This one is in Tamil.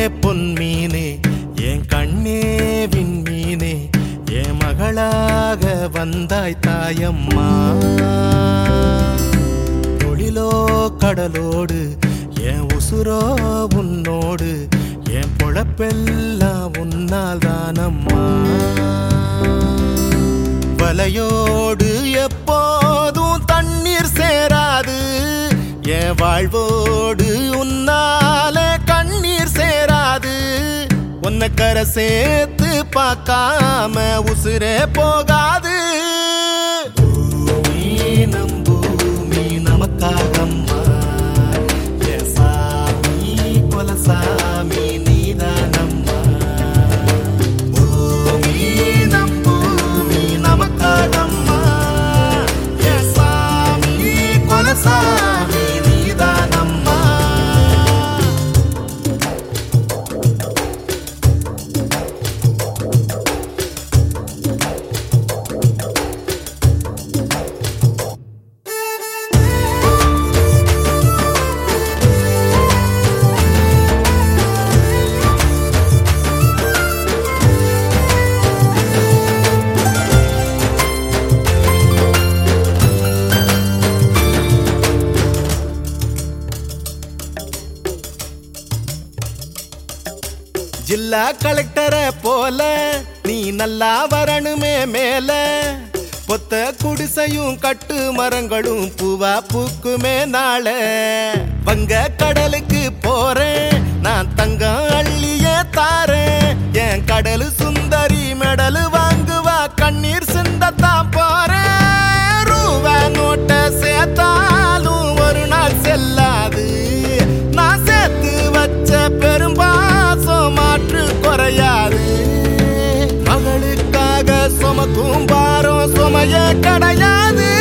பொன்மீனே என் கண்ணே விண்மீனே என் மகளாக வந்தாய் தாயம்மா தொழிலோ கடலோடு என் உசுரோ உன்னோடு என் பொழப்பெல்லாம் உன்னால் தானம்மா வலையோடு எப்போதும் தண்ணீர் சேராது என் வாழ்வோடு உன்னால கண்ணீர் சேராது உன்னை கரை சேர்த்து பார்க்காம உசுரே போகாது பூமி நம் பூமி நமக்காகம்மா என் சாமி குலசாமி நீதானம்மா பூமி நம் பூமி நமக்காகம்மா என் சாமி குலசாமி நீதானம்மா ஜில்லா கலெக்டரை போல நீ நல்லா வரணுமே மேல பொத்த குடிசையும் கட்டு மரங்களும் பூவா பூக்குமே நாள வங்க கடலுக்கு போறேன் நான் தங்கம் அள்ளிய தாரேன் என் கடலு சுந்தரி மெடலு வாங்குவா கண்ணீர் சிந்தத்தான் போறேன் ரூபா நோட்டை சேர்த்தாலும் ஒரு நாள் செல்லாது நான் சேர்த்து வச்ச பெரும்பாசம் மாற்று குறையாது மகளுக்காக சுமக்கும் பாரம் சுமைய கிடையாது